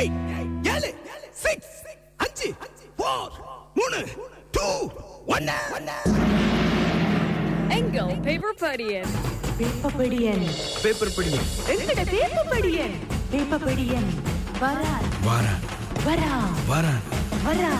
Eight ஏழு six அஞ்சு four மூணு டூ ஒன்னு எங்கள் பேப்பர் படியன் வேப்பப்படியன் பேப்பர் படி எங்கட வேப்பப்படியன் வேப்பப்படியன் வரா வாரா வரா வாரா வரா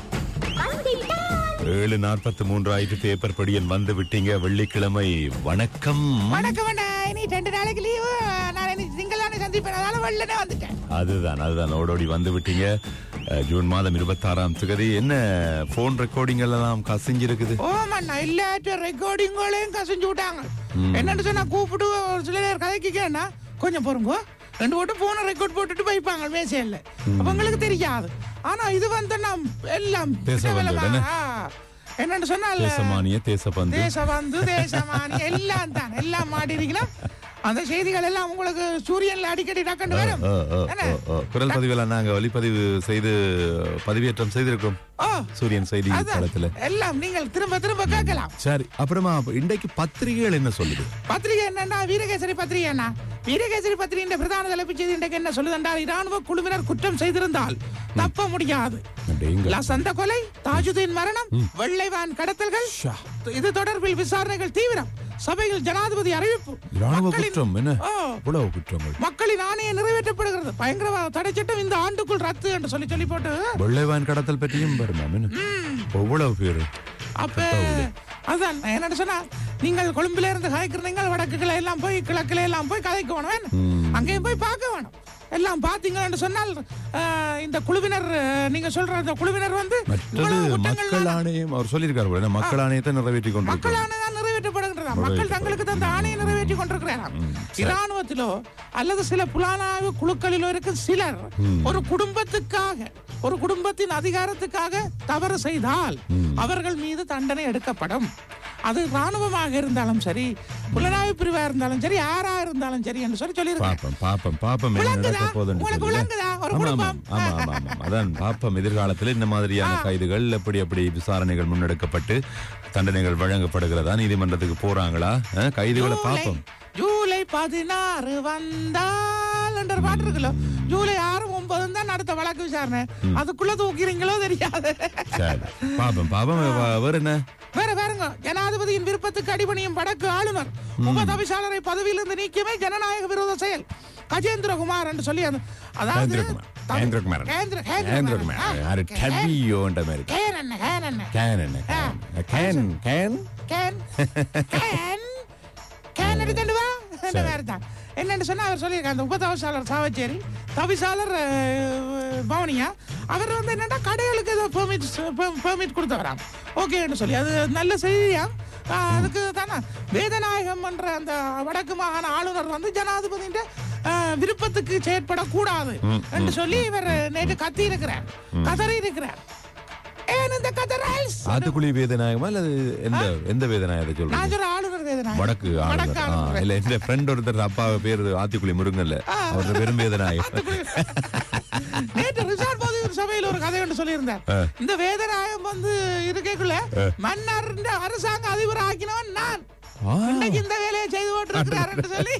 ஏழு நாற்பத்தி மூன்று ஆயிரத்து பேப்பர் படியன் வந்து விட்டீங்க வெள்ளிக்கிழமை வணக்கம் வணக்கம் அண்ணா இனி ரெண்டு நாளைக்கு லீவு நான் இனி திங்களான சந்திப்பேன் அதனால வெள்ளனே வந்துட்டேன் அதுதான் அதுதான் ஓடோடி வந்து விட்டீங்க அஹ், ஜூன் மாதம் இருபத்தாறாம் தேதி என்ன போன் ரெக்கார்டிங் எல்லாம் கசிஞ்சிருக்குது ஓமண்ணா இல்லாட்ட ரெக்கார்டிங்களையும் கசிஞ்சு விட்டாங்க என்னன்னு சொன்னா கூப்பிட்டு ஒரு சில நேரம் கதைக்கேன்னா கொஞ்சம் பொறுங்க ரெண்டு போட்டு போன ரெக்கார்ட் போட்டுட்டு வைப்பாங்க மேசையில் அப்ப உங்களுக்கு தெரியாது ஆனா இது வந்து நாம் எல்லாம் பேச வந்தது விதவிதமா, என்ன? ஆ, என்னன்னு சொன்னால் தேசமானிய தேசப்பந்து தேசபந்து தேசமானி எல்லாம் தான் எல்லாம் மாடி இருக்கணும் அந்த செய்திகள் எல்லாம் உங்களுக்கு சூரியன்ல அடிக்கடி டக்குன்னு வரும் ஓ, ஓ, என்ன? ஓ, ஓ. குரல் பதிவில் நாங்க ஒளிப்பதிவு செய்து பதிவேற்றம் செய்திருக்கோம் ஓ சூரியன் செய்தி அதான். தளத்துல எல்லாம் நீங்கள் திரும்ப திரும்ப கேட்கலாம் சரி அப்புறமா இன்றைக்கு பத்திரிகைகள் என்ன சொல்லுது பத்திரிகை என்னன்னா வீரகேசரி பத்திரிகை என்ன வீரகேசரி பத்திரிகையின் பிரதான தலைப்புச் செய்தி இன்றைக்கு என்ன சொல்லுதென்றால் இராணுவ குழுவினர் குற்றம் செய்திருந்தால் தப்ப முடியாது அப்படிங்க லசந்த கொலை தாஜுதீன் மரணம் வெள்ளைவான் கடத்தல்கள் இது தொடர்பில் விசாரணைகள் தீவிரம் சபையில் ஜனாதிபதி அறிவிப்பு இராணுவ மக்களின்- குற்றம் என்ன ஓ, இவ்வளவு குற்றங்கள் மக்களின் ஆணையம் நிறைவேற்றப்படுகிறது பயங்கரவாத தடை சட்டம் இந்த ஆண்டுக்குள் ரத்து என்று சொல்லி சொல்லி போட்டு வெள்ளைவான் கடத்தல் பற்றியும் வருமா என்ன எவ்வளவு பேரு அப்ப அதான் நான் என்ன சொன்னா நீங்கள் கொழும்புல இருந்து கதைக்கிறீங்க வடக்குல எல்லாம் போய் கிழக்குல எல்லாம் போய் கதைக்க வேணும் அங்கேயும் போய் பார்க்க வேணும் எல்லாம் பாத்தீங்கன்னு சொன்னால் அஹ், இந்த குழுவினர் அஹ், நீங்க சொல்ற இந்த குழுவினர் வந்து மற்றது இவ்வளவு குற்றங்கள் மக்கள் ஆணையம் அவர் சொல்லியிருக்காரு போல, என்ன, மக்கள் ஆணையத்தை நிறைவேற்றி மக்கள் கொண்டிருக்கிறார் ஆணையம் நிறைவேற்றப்படுகின்றதா மக்கள் தங்களுக்கு தந்த ஆணையை நிறைவேற்றி கொண்டிருக்கிறாராம் இராணுவத்திலோ அல்லது சில புலனாய்வு குழுக்களிலோ இருக்கும் சிலர் ஒரு குடும்பத்துக்காக ஒரு குடும்பத்தின் அதிகாரத்துக்காக தவறு செய்தால் அவர்கள் மீது தண்டனை எடுக்கப்படும் அது ராணுவமாக இருந்தாலும் சரி புலனாய்வு பிரிவா இருந்தாலும் சரி யாரா இருந்தாலும் சரி என்று சொல்லி சொல்லியிருக்காங்க பாப்பம் பாப்பம் பாப்பம் என்ன விளங்குதா? நடக்க போகுதுன்னு உங்களுக்கு சொல்லி. விளங்குதா? ஒரு ஆமா, ஆமா, குடும்பம். ஆமா, ஆமா, ஆமா. அதான் பாப்பம் எதிர்காலத்தில் இந்த மாதிரியான கைதுகள் எப்படி எப்படி விசாரணைகள் முன்னெடுக்கப்பட்டு தண்டனைகள் வழங்கப்படுகிறதா நீதிமன்றத்துக்கு போறாங்களா அஹ், கைதுகளை ஜூலை- பாப்போம் ஜூலை பதினாறு வந்தால் என்ற ஒரு பாட்டு இருக்குல்ல ஜூலை ஆறு ஒன்பது தான் அடுத்த வழக்கு விசாரணை அதுக்குள்ள தூக்கிறீங்களோ தெரியாது சரி பாப்பம் பாப்பம் வே- வேற என்ன வேற வேறங்க ஜனாதிபதியின் விருப்பத்துக்கு அடிபணியும் வடக்கு ஆளுநர் உபதவிசாளரை பதவியிலிருந்து நீக்கியமே ஜனநாயக விரோத செயல் கஜேந்திரகுமார் என்று சொல்லி அந்த அதாவது கேந்திரகுமார் தமிழ்- கேந்திரகுமார் கேந்திர- கேந்திரகுமார் ஆ, யாரு கே- டபியோன்ற மாதிரி கேன் என்ன கேன் என்ன கேன் என்ன can can can can can can எடுத்துட்டு வா இந்த மாதிரி தான் என்னன்னு சொன்னா அவர் சொல்லியிருக்காங்க அந்த உபதவிசாளர் சாவச்சேரி தவிசாளர் அஹ், பவனியா அவர் வந்து என்னன்னா கடைகளுக்கு ஏதோ பெர்மிட் பெர்மிட் கொடுத்தவராம் ஓகேன்னு சொல்லி அது நல்ல செய்தியா ஆஹ், அதுக்கு தானே வேதநாயகம் என்ற அந்த வடக்கு மாகாண ஆளுநர் வந்து ஜனாதிபதியின் விருப்பத்துக்கு செயற்படக்கூடாது என்று சொல்லி இவர் நேற்று கத்தி இருக்கிறார் கதறி இருக்கிறார் ஏன் இந்த கதறல் ஆத்துக்குழி வேதநாயகமா அல்லது எந்த எந்த வேதநாயகத்தை சொல்றீங்க நான் சொல்ற ஆளுநர் வேதநாயகம் வடக்கு வடக்கு ஆளுநர் ஆ, ஆளுநர் இல்ல இந்த ஃப்ரெண்ட் ஒருத்தர் அப்பா பேரு ஆத்திக்குழி முருங்கல்ல அவரோட பெரும் வேதநாயகம் நேற்று ரிசார்ட் போது ஒரு சபையில் ஒரு கதை ஒன்று சொல்லியிருந்தார் இந்த வேதநாயகம் வந்து இருக்கைக்குள்ள மன்னர் அரசாங்க அதிபர் ஆக்கினவன் நான் ஆ, இன்னைக்கு இந்த வேலையை செய்து போட்டு இருக்கிறார் என்று சொல்லி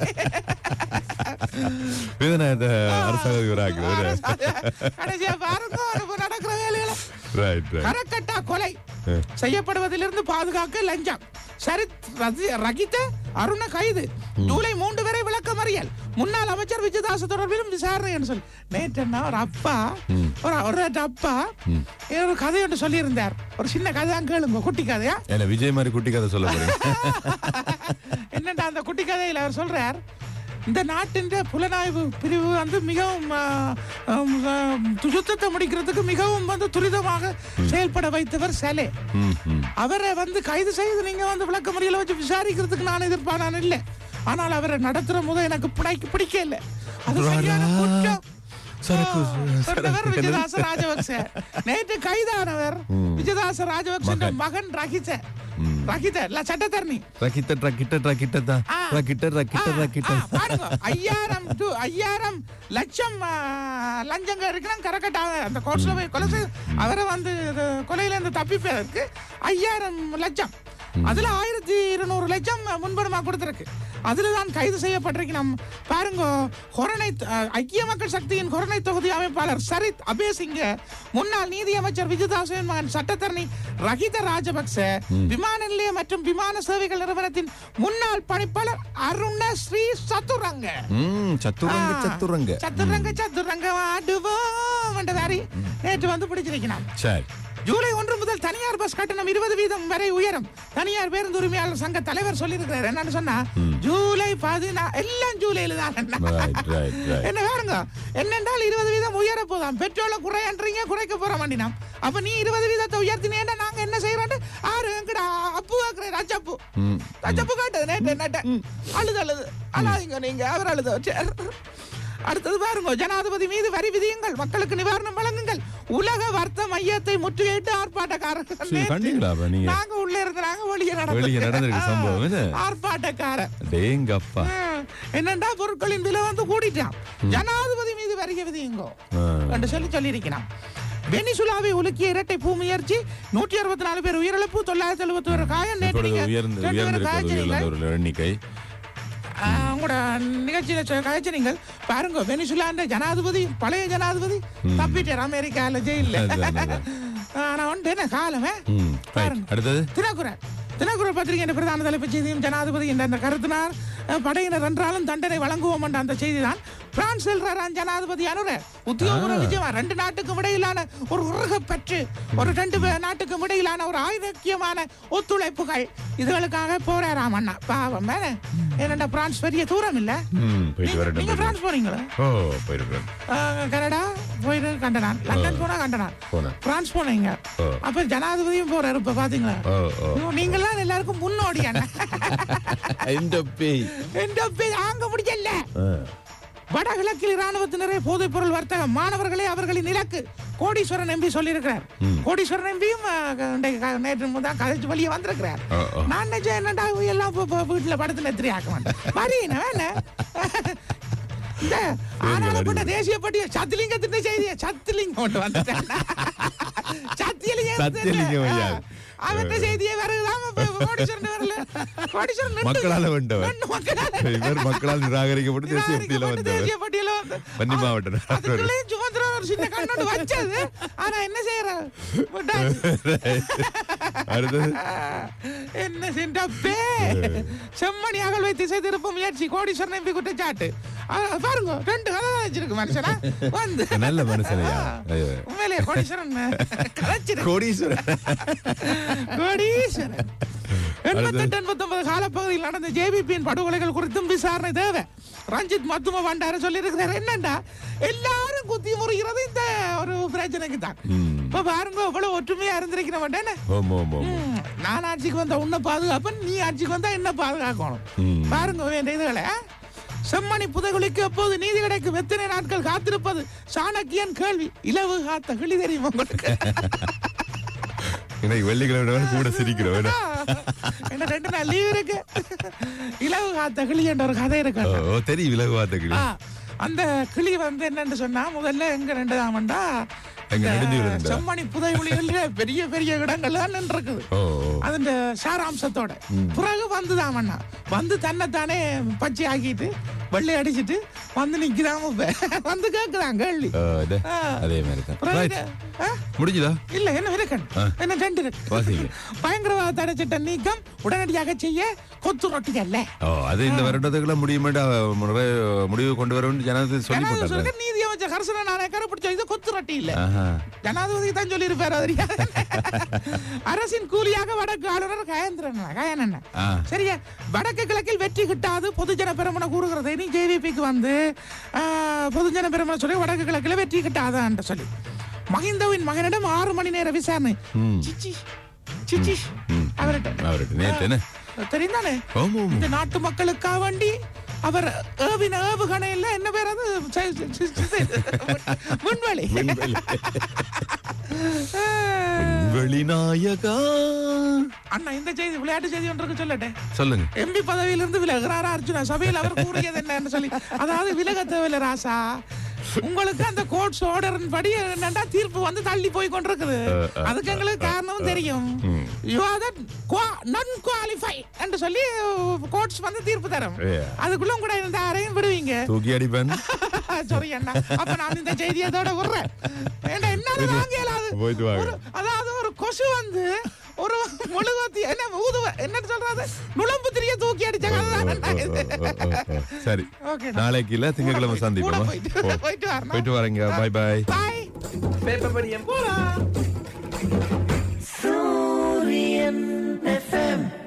வேதநாயகத்தை அரசாங்க விவராக்கிறது கடைசியா பாருங்க இப்ப நடக்கிற வேலைகளை ரைட் ரைட் கரக்கட்டா கொலை செய்யப்படுவதிலிருந்து பாதுகாக்க லஞ்சம் சரித் ரதி- ரகித அருண கைது ஜூலை மூன்று வரை விளக்கமறியல் முன்னாள் அமைச்சர் விஜயதாஸ் தொடர்பிலும் விசாரணை என்று சொல்லி நேற்று என்ன ஒரு அப்பா ஒரு ஒரு அப்பா ஒரு கதை ஒன்று சொல்லியிருந்தார் ஒரு சின்ன கதை கேளுங்க குட்டி கதையா என்ன விஜய் மாதிரி குட்டி கதை சொல்ல போறீங்க என்னடா அந்த குட்டி கதையில் அவர் சொல்றார் இந்த நாட்டின் புலனாய்வு பிரிவு வந்து மிகவும் ஆ, ஆம், ஆம், சுத்தத்தை முடிக்கிறதுக்கு மிகவும் வந்து துரிதமாக செயல்பட வைத்தவர் சலே ம், ம். அவரை வந்து கைது செய்து நீங்க வந்து விளக்க முறையில வச்சு விசாரிக்கிறதுக்கு நான் எதிர்பார்நான் இல்லை ஆனால் அவரை நடத்துற போது எனக்கு பிடிக்க பிடிக்கல அது சரியான குற்றம் சரக்கு, ஓ, சொன்னவர் சரக்கு. விஜயதாச ராஜபக்ச நேற்று கைதானவர் விஜயதாச ராஜபக்ச மகன் ரகித ரகித இல்ல சட்டத்தரணி ரக்கிட்ட ரக்கிட்ட ரக்கிட்ட தான் ஆ. ரக்கிட்ட ரக்கிட்ட ஆ, ரக்கிட்ட ஆ, பாருங்க ஐயாயிரம் டு ஐயாயிரம் லட்சம் ஆ, லஞ்சங்க இருக்கிறான் கரக்கட்டாக அந்த கோர்ட்ஸ்ல போய் கொலை செய்து அவரை வந்து இது, கொலையில இருந்து தப்பிப்பதற்கு ஐயாயிரம் லட்சம் அதுல ஆயிரத்தி இருநூறு லட்சம் முன்பணமா கொடுத்திருக்கு அதுலதான் கைது செய்யப்பட்டிருக்கிறோம் பாருங்க கொரோனை அஹ், ஐக்கிய மக்கள் சக்தியின் கொரோனை தொகுதி அமைப்பாளர் சரித் அபேசிங்க முன்னாள் நீதி அமைச்சர் விஜயதாசன் மகன் சட்டத்தரணி ரஹித ராஜபக்ச விமான நிலைய மற்றும் விமான சேவைகள் நிறுவனத்தின் முன்னாள் பணிப்பாளர் அருண ஸ்ரீ சதுரங்க ம் சத்துரங்க ஆ, சத்துரங்க சதுரங்க சதுரங்க ஆடுவோம் என்ற மாதிரி நேற்று வந்து பிடிச்சிருக்கிறான் சரி ஜூலை ஒன்று முதல் தனியார் பஸ் கட்டணம் இருபது வீதம் வரை உயரும் தனியார் பேருந்து உரிமையாளர் சங்க தலைவர் சொல்லியிருக்கிறார் என்னன்னு சொன்னா ஜூலை பதினா எல்லாம் ஜூலையில தான் என்ன? ரைட் ரைட் ரைட் என்ன பாருங்க என்னென்றால் இருபது வீதம் உயர போதாம் பெட்ரோலை குறையன்றீங்க குறைக்க போற மாட்டினாம் அப்ப நீ இருபது வீதத்தை உயர்த்தினேன்னா நாங்க என்ன செய்யறோம் ஆறு எங்கடா அப்பு கேக்குற ரச்சப்பு ம் ரச்சப்பு கேட்டது நேற்று நேற்று அழுது அழுது அழாதீங்க நீங்க அவர் அழுது சரி. அடுத்தது பாருங்க ஜனாதிபதி மீது வரி விதியுங்கள் மக்களுக்கு நிவாரணம் வழங்குங்கள் உலக வர்த்த மையத்தை முற்றுகையிட்டு ஆர்ப்பாட்டக்காரர்கள் சரி, நேற்று கண்டீங்களா அப்ப நீங்க? நாங்க உள்ள இருந்து நாங்க வெளியே நடந்து வெளியே நடந்திருக்கு சம்பவம், என்ன? ஆர்ப்பாட்டக்காரர் டேங்கப்பா ம். என்னண்டா பொருட்களின் விலை வந்து கூடிட்டான் ஜனாதிபதி மீது வரிக விதியுங்கோ ஆ. என்று சொல்லி சொல்லியிருக்கிறான் வெனிசுலாவை உலுக்கிய இரட்டை பூ முயற்சி நூற்றி அறுபத்தி நாலு பேர் உயிரிழப்பு தொள்ளாயிரத்தி எழுபத்தி ஒரு காயம் நேற்று இப்பொழுது நீங்க உயர்ந்து ரெண்டு பேரும் உயர்ந்திருக்கிறது காய்ச்சறீங்க. உயர்ந்தவர்கள் எண்ணிக்கை ஆ, உங்களோட நிகழ்ச்சியில சொ- காய்ச்சறீங்கள் பாருங்க வெனிசுலாண்ட ஜனாதிபதி பழைய ஜனாதிபதி தப்பிட்டார் அமெரிக்கால ஜெயில அதான், அதான். ஆனா ஒன்று என்ன காலமே ம் ரைட் பாருங்க. அடுத்தது தினக்குரல் தினக்குரல் பத்திரிகை என்ற பிரதான தலைப்புச் செய்தியும் ஜனாதிபதி என்ற அந்த கருத்தினார் அஹ், படையினர் என்றாலும் தண்டனை வழங்குவோம் என்ற அந்த செய்தி தான் பிரான்ஸ் செல்றாராம் ஜனாதிபதி அனுர உத்தியோகபூர்வ விஜயமா ரெண்டு நாட்டுக்கும் இடையிலான ஒரு உருகப்பற்று ஒரு ரெண்டு பே- நாட்டுக்கும் இடையிலான ஒரு ஐரோக்கியமான ஒத்துழைப்புகள் இதுகளுக்காக போறாராம் அண்ணா பாவம் வேற ஏனண்டா பிரான்ஸ் பெரிய தூரம் இல்ல ம் போயிட்டு நீங்க- வரட்டும் நீங்க போயிட்டு பிரான்ஸ் போறீங்களா ஓ போயிருக்கேன் அஹ், கனடா போயிட்டு கண்டனான் லண்டன் போனா கண்டனான் போனேன். பிரான்ஸ் போனீங்க ஓ. அப்ப ஜனாதிபதியும் போறாரு இப்ப பாத்தீங்களா ஓ ஓ ஐயோ, நீங்கெல்லாம் எல்லாருக்கும் முன்னோடி அண்ணா இந்த பேய் எந்த பேர் ஆங்க முடியல ஆ. வடகிழக்கில் இராணுவத்தினரே போதைப் பொருள் வர்த்தகம் மாணவர்களே அவர்களின் இலக்கு கோடீஸ்வரன் எம்பி சொல்லியிருக்கிறார் கோடீஸ்வரன் எம்பியும் நேற்று முதல் கதைச்சு வெளியே வந்திருக்கிறார் ஓ, ஓ. நான் நினைச்சேன் என்னடா இவங்க எல்லாம் இப்ப- இப்ப வீட்டுல படுத்து நெத்திரி ஆக்க மாட்டேன் மரியன வேண இந்த ஆனாலப்பட்ட தேசிய பட்டியல் சத்திலிங்கத்தின் செய்தியை சத்திலிங்கம் கொண்டு வந்துட்டேன் சத்தியலிங்கம் சத்தியலிங்கம் ஐயா. அவன் செய்தியே வருகுதான் கோடீஸ்வரன் வரல கோடீஸ்வரன் நின்று- மக்களால வென்றவர். நின்று மக்களால இவர் மக்களால் நிராகரிக்கப்பட்டு தேசிய பட்டியல நிராகரிக்கப்பட்டு வந்தவர் தேசிய பட்டியல வந்து- வன்னி மாவட்ட அதுக்குள்ளேயும் சுதந்திர ஒரு சின்ன கண்ணோடு வச்சது ஆனா என்ன செய்யற அடுத்தது என்ன சென்றப்பே செம்மணி அகழ்வை திசை திருப்ப முயற்சி கோடீஸ்வரன் எம்பி குற்றச்சாட்டு ஆ, பாருங்க ரெண்டு கதை தான் வச்சிருக்கு மனுஷனா வந்து நல்ல மனுஷனையா ஐயோ. உண்மையிலேயே கோடீஸ்வரன் கலைச்சிருக்கு கோடீஸ்வரன் கோடீஸ்வரன் எண்பத்தெட்டு எண்பத்தொன்பது காலப்பகுதியில் நடந்த ஜேபிபியின் படுகொலைகள் குறித்தும் விசாரணை தேவை ரஞ்சித் மத்தும பண்டார சொல்லியிருக்கிறார் என்னண்டா எல்லாரும் குத்தி முறிகிறது இந்த ஒரு பிரச்சனைக்கு தான் இப்ப பாருங்க இவ்வளவு ஒற்றுமையா இருந்திருக்கிற மாட்டேன்னு ஓம் ஓம் ஓம் ம், நான் ஆட்சிக்கு வந்தா உன்னை பாதுகாப்பேன் நீ ஆட்சிக்கு வந்தா என்ன பாதுகாக்கணும் ம். பாருங்க வேண்டிய இதுகளை ஆ? செம்மணி புதைகுலிக்கு எப்போது நீதி கிடைக்கும் எத்தனை நாட்கள் காத்திருப்பது சாணக்கியன் கேள்வி இலவு காத்த கிளி தெரியுமா உங்களுக்கு இன்னைக்கு வெள்ளிக்கிழமை கூட சிரிக்கிறோம் என்ன? என்ன ரெண்டு நாள் லீவ் இருக்கு இலவு காத்த கிளி என்ற ஒரு கதை இருக்கு ஓ, ஓ, தெரியும் விலகு வார்த்தைகள் ஆ, அந்த கிளி வந்து என்னன்னு சொன்னா முதல்ல எங்க ரெண்டு தாமண்டா எங்க நெடுந்தீவுல ரெண்டா? செம்மணி புதைகுலிகள்ல பெரிய பெரிய இடங்கள் தான் நின்று இருக்குது ஓ ஓ. அதன் சாராம்சத்தோட பிறகு வந்துதான் அண்ணா வந்து தன்னைத்தானே பச்சை ஆக்கிட்டு வெள்ளை அடிச்சிட்டு வந்து நிக்கிறாம இப்ப. வந்து கேக்குறான் கேள்வி ஓ, இது, ஆ. அதே மாதிரி தான் பிறகு Right. ஆ? முடிஞ்சுதா இல்ல என்ன இருக்கணும் ஆ. என்ன ரெண்டு இருக்கு வாசிங்க பயங்கரவாத தடை சட்டம் நீக்கம் உடனடியாக செய்ய கொத்து ரொட்டி அல்ல ஓ அது இந்த வருடத்துக்குள்ள முடியுமாட்டா முறை முடிவு கொண்டு வரணும்னு ஜனாதிபதி சொல்லி ஜனாதிபதி போட்டாரு சொல்லிட்டு நீதி அமைச்சர் ஹர்சன நாயக்கரை பிடிச்ச இது கொத்து ரொட்டி இல்ல ஆஹா. ஜனாதிபதி தான் சொல்லி இருப்பாரு அரசின் கூலியாக வடக்கு ஆளுநர் கயந்திரன் கயனன் ஆ. சரியா வடக்கு கிழக்கில் வெற்றி கிட்டாது பொதுஜன பெருமன கூறுகிறது இனி ஜேவிபிக்கு வந்து ஆ, பொதுஜன பெருமன சொல்லி வடக்கு கிழக்கில் வெற்றி கிட்டாதான்னு சொல்லி மஹிந்தவின் மகனிடம் ஆறு மணி நேர விசாரணை ம். சிச்சி சிச்சி ம். அவர்கிட்ட அவர்கிட்ட நேத்து என்ன தெரிந்தானே ஆமா ஆமா இந்த நாட்டு மக்களுக்காக வேண்டி அவர் ஏவின ஏவுகணையில் என்ன பேர் அது ச- ச- ச- ச- முன்வழி வெளிநாயகா அண்ணா இந்த செய்தி விளையாட்டு செய்தி ஒன்றுக்கு சொல்லட்டேன் சொல்லுங்க எம்பி பதவியிலிருந்து விலகிறாரா அர்ஜுனா சபையில் அவர் கூறியது என்னன்னு சொல்லி அதாவது விலக தேவையில்ல ராசா உங்களுக்கு அந்த கோர்ட்ஸ் ஆர்டரின் படி என்னடா தீர்ப்பு வந்து தள்ளி போய் கொண்டிருக்குது அதுக்கு எங்களுக்கு காரணமும் தெரியும் you are that non qualify என்று சொல்லி கோர்ட்ஸ் வந்து தீர்ப்பு தரும் Yeah. அதுக்குள்ள கூட இந்த யாரையும் விடுவீங்க தூக்கி அடிப்பேன் சாரி அண்ணா அப்ப நான் இந்த செய்தியை அதோட விடுறேன் ஏண்டா என்னால வாங்க இயலாது போயிட்டு வாங்க. ஒரு- அதாவது ஒரு கொசு வந்து ஒரு முழுவத்தி என்ன ஊதுவ என்ன சொல்றது நுழம்பு திரிய தூக்கி அடிச்ச கதை தான் இது. சரி Okay, நாளைக்கு இல்ல திங்கட்கிழமை கூட சந்திப்போம் போயிட்டு- போ. போயிட்டு வரணும். போயிட்டு வரேங்க பாய் பாய் பாய் பேப்பர் படியன் போலாம் சூரியன் எஃப்எம்